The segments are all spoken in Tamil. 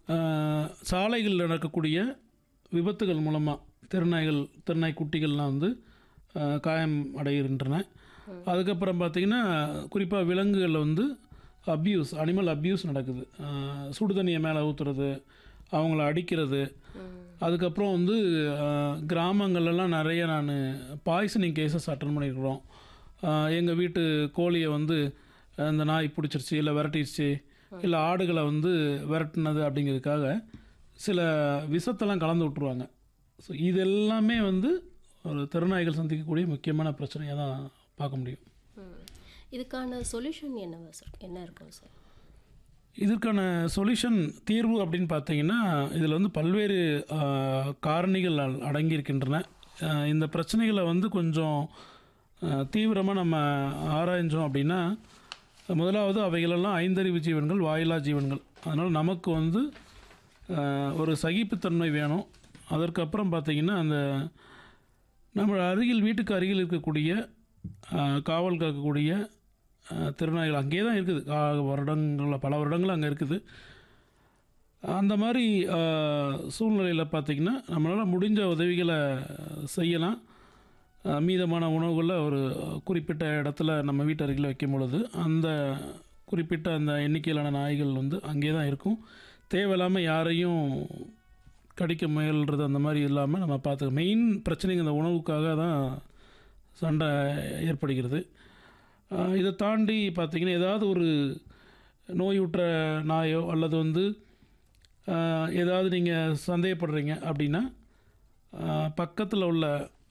சாலைகளில் நடக்கக்கூடிய விபத்துகள் மூலமாக திருநாய்கள் திருநாய் குட்டிகள்லாம் வந்து ஆஹ், காயம் அடைகின்றன அதுக்கப்புறம் பார்த்திங்கன்னா குறிப்பாக விலங்குகளில் வந்து அப்யூஸ் அனிமல் அப்யூஸ் நடக்குது ஆஹ், சுடு தண்ணியை மேலே ஊற்றுறது அவங்கள அடிக்கிறது அதுக்கப்புறம் வந்து ஆஹ், கிராமங்கள்லலாம் நிறைய நான் பாய்சனிங் கேசஸ் அட்டன் பண்ணியிருக்கிறோம் எங்கள் வீட்டு கோழியை வந்து அஹ், இந்த நாய் பிடிச்சிருச்சு இல்லை விரட்டிடுச்சு இல்லை ஆடுகளை வந்து விரட்டினது அப்படிங்கிறதுக்காக சில விஷத்தெல்லாம் கலந்து விட்ருவாங்க ஸோ இது எல்லாமே வந்து ஒரு திருநாய்கள் சந்திக்கக்கூடிய முக்கியமான பிரச்சனையாக தான் பார்க்க முடியும் ம். இதுக்கான சொல்யூஷன் என்னவா சார் என்ன இருக்கும் சார் இதற்கான சொல்யூஷன் தீர்வு அப்படின்னு பார்த்தீங்கன்னா இதில் வந்து பல்வேறு ஆஹ், காரணிகள் அல்- அடங்கியிருக்கின்றன ஆஹ், இந்த பிரச்சனைகளை வந்து கொஞ்சம் தீவிரமாக நம்ம ஆராய்ஞ்சோம் அப்படின்னா முதலாவது அவைகளெல்லாம் ஐந்தறிவு ஜீவன்கள் வாயிலா ஜீவன்கள் அதனால் நமக்கு வந்து ஆஹ், ஒரு சகிப்புத்தன்மை வேணும் அதற்கப்புறம் பார்த்திங்கன்னா அந்த நம்ம அருகில் வீட்டுக்கு அருகில் இருக்கக்கூடிய ஆஹ், காவல் காக்கக்கூடிய ஆஹ், திருநாய்கள் அங்கேயே தான் இருக்குது கா வருடங்களில் பல வருடங்கள் அங்கே இருக்குது அந்த மாதிரி சூழ்நிலையில் பார்த்திங்கன்னா நம்மளால் முடிஞ்ச உதவிகளை செய்யலாம் ஆஹ், மீதமான உணவுகளை ஒரு குறிப்பிட்ட இடத்துல நம்ம வீட்டு அருகில் வைக்கும் பொழுது அந்த குறிப்பிட்ட அந்த எண்ணிக்கையிலான நாய்கள் வந்து அங்கே தான் இருக்கும் தேவையில்லாமல் யாரையும் கடிக்க முயல்றது அந்த மாதிரி இல்லாமல் நம்ம பார்த்துக்க மெயின் பிரச்சனைங்க இந்த உணவுக்காக தான் சண்டை ஏற்படுகிறது ஆஹ் இதை தாண்டி பார்த்திங்கன்னா ஏதாவது ஒரு நோயுற்ற நாயோ அல்லது வந்து ஆஹ் ஏதாவது நீங்கள் சந்தேகப்படுறீங்க அப்படின்னா பக்கத்தில் உள்ள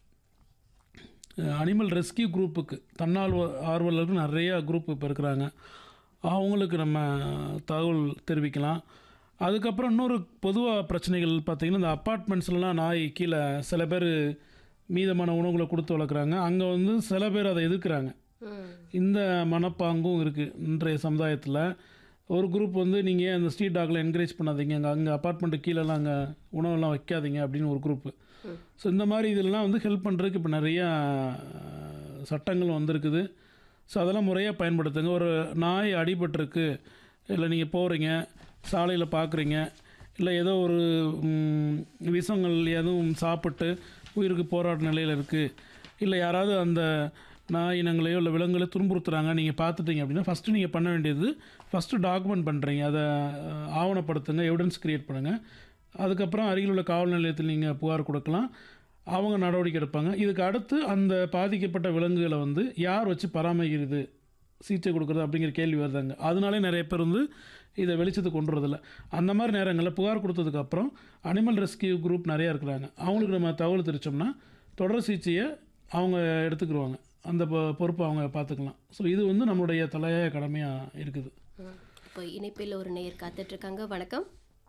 அனிமல் ரெஸ்கியூ குரூப்புக்கு தன்னார்வ ஆர்வலர்கள் நிறையா குரூப் இப்போ இருக்கிறாங்க அவங்களுக்கு நம்ம தகவல் தெரிவிக்கலாம் அதுக்கப்புறம் இன்னொரு பொதுவாக பிரச்சனைகள் பார்த்திங்கன்னா இந்த அப்பார்ட்மெண்ட்ஸ்லாம் நாய் கீழே சில பேர் மீதமான உணவுகளை கொடுத்து வளர்க்குறாங்க அங்கே வந்து சில பேர் அதை எதிர்க்கிறாங்க ம் இந்த மனப்பாங்கும் இருக்குது இன்றைய சமுதாயத்தில் ஒரு குரூப் வந்து நீங்கள் அந்த ஸ்ட்ரீட் டாகில் என்கரேஜ் பண்ணாதீங்க அங்கே அங்கே அப்பார்ட்மெண்ட்டு கீழெல்லாம் அங்கே உணவெல்லாம் வைக்காதீங்க அப்படின்னு ஒரு குரூப்பு ஸோ இந்த மாதிரி இதெல்லாம் வந்து ஹெல்ப் பண்ணுறதுக்கு இப்போ நிறையா அஹ், சட்டங்கள் வந்திருக்குது ஸோ அதெல்லாம் முறையாக பயன்படுத்துங்க ஒரு நாய் அடிபட்டிருக்கு இல்லை நீங்கள் போகிறீங்க சாலையில் பார்க்குறீங்க இல்லை ஏதோ ஒரு ம், விஷங்கள் எதுவும் சாப்பிட்டு உயிருக்கு போராட்ட நிலையில் இருக்குது இல்லை யாராவது அந்த நாய் இனங்களையோ இல்லை விலங்குகளையோ துன்புறுத்துறாங்க நீங்கள் பார்த்துட்டீங்க அப்படின்னா ஃபஸ்ட்டு நீங்கள் பண்ண வேண்டியது ஃபஸ்ட்டு டாக்குமெண்ட் பண்ணுறீங்க அதை அஹ், ஆவணப்படுத்துங்க எவிடன்ஸ் க்ரியேட் பண்ணுங்கள் அதுக்கப்புறம் அருகில் உள்ள காவல் நிலையத்தில் நீங்கள் புகார் கொடுக்கலாம் அவங்க நடவடிக்கை எடுப்பாங்க இதுக்கு அடுத்து அந்த பாதிக்கப்பட்ட விலங்குகளை வந்து யார் வச்சு பராமரிக்கிறது சிகிச்சை கொடுக்குறது அப்படிங்கிற கேள்வி வருதாங்க அதனாலே நிறைய பேர் வந்து இதை வெளிச்சத்துக்கு கொண்டு வரதில்ல அந்த மாதிரி நேரங்களில் புகார் கொடுத்ததுக்கப்புறம் அனிமல் ரெஸ்கியூ குரூப் நிறையா இருக்கிறாங்க அவங்களுக்கு நம்ம தகவல் தெரிவித்தோம்னா தொடர் சிகிச்சையை அவங்க எடுத்துக்கிடுவாங்க அந்த பொ- பொறுப்பை அவங்க பார்த்துக்கலாம் ஸோ இது வந்து நம்மளுடைய தலையாய கடமையாக இருக்குது ம். இப்போ இணைப்பில் ஒரு நேயர் காத்துட்டு இருக்காங்க வணக்கம்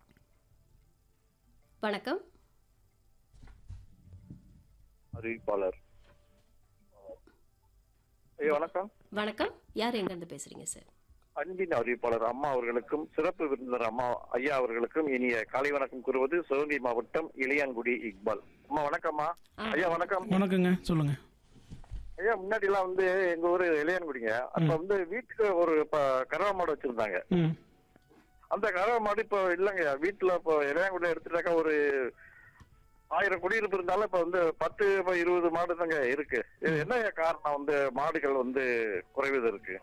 வணக்கம் அறிவிப்பாளர் ஐயா வணக்கம் வணக்கம் யார் எங்கேருந்து பேசுகிறீங்க சார் அன்பின் அறிவிப்பாளர் அம்மா அவர்களுக்கும் சிறப்பு விருந்தினர் அம்மா ஐயா அவர்களுக்கும் இனிய காலை வணக்கம் கூறுவது சிவகங்கை மாவட்டம் இளையான்குடி இக்பால் அம்மா வணக்கம்மா ஐயா வணக்கம் வணக்கங்க சொல்லுங்கள் ஐயா முன்னாடி எல்லாம் வந்து எங்க ஊரு இளையான்குடிங்க அப்ப வந்து வீட்டுக்கு ஒரு ப- கறவை மாடு வச்சிருந்தாங்க ம் அந்த கறவை மாடு இப்போ இல்லைங்க வீட்டுல இப்போ இளையான்குடியில எடுத்துட்டாக்கா ஒரு ஆயிரம் குடியிருப்பு இருந்தாலும் இப்ப வந்து பத்து இப்ப இருபது மாடு தாங்க இருக்கு இது என்ன காரணம் வந்து மாடுகள் வந்து குறைவது இருக்கு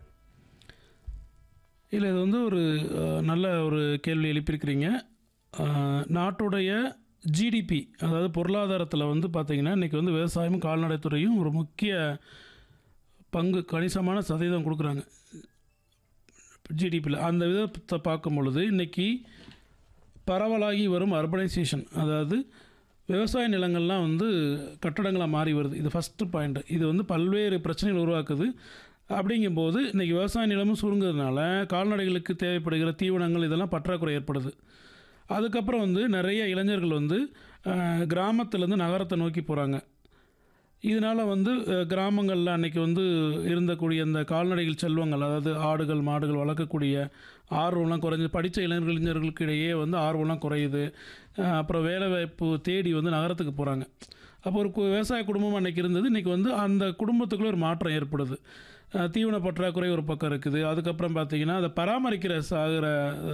இல்லை இது வந்து ஒரு அஹ், நல்ல ஒரு கேள்வி எழுப்பியிருக்கிறீங்க அஹ், நாட்டுடைய ஜிடிபி அதாவது பொருளாதாரத்தில் வந்து பார்த்திங்கன்னா இன்றைக்கி வந்து விவசாயமும் கால்நடைத்துறையும் ஒரு முக்கிய பங்கு கணிசமான சதவீதம் கொடுக்குறாங்க ஜிடிபியில் அந்த விதத்தை பார்க்கும் பொழுது இன்றைக்கி பரவலாகி வரும் அர்பனைசேஷன் அதாவது விவசாய நிலங்கள்லாம் வந்து கட்டடங்களாக மாறி வருது இது ஃபஸ்ட்டு பாயிண்ட் இது வந்து பல்வேறு பிரச்சனைகள் உருவாக்குது அப்படிங்கும்போது இன்றைக்கி விவசாய நிலமும் சுருங்குறதுனால கால்நடைகளுக்கு தேவைப்படுகிற தீவனங்கள் இதெல்லாம் பற்றாக்குறை ஏற்படுது அதுக்கப்புறம் வந்து நிறைய இளைஞர்கள் வந்து அஹ், கிராமத்துலேருந்து நகரத்தை நோக்கி போகிறாங்க இதனால் வந்து அஹ், கிராமங்களில் அன்னைக்கு வந்து இருந்தக்கூடிய அந்த கால்நடைகள் செல்வங்கள் அதாவது ஆடுகள் மாடுகள் வளர்க்கக்கூடிய ஆர்வம்லாம் குறைஞ்சு படித்த இளைஞர்கள் இளைஞர்களுக்கு இடையே வந்து ஆர்வம்லாம் குறையுது அஹ், அப்புறம் வேலைவாய்ப்பு தேடி வந்து நகரத்துக்கு போகிறாங்க அப்போ ஒரு கு- விவசாய குடும்பம் அன்னைக்கு இருந்தது இன்றைக்கி வந்து அந்த குடும்பத்துக்குள்ள ஒரு மாற்றம் ஏற்படுது அஹ், தீவன பற்றாக்குறை ஒரு பக்கம் இருக்குது அதுக்கப்புறம் பார்த்திங்கன்னா அதை பராமரிக்கிற சாகிற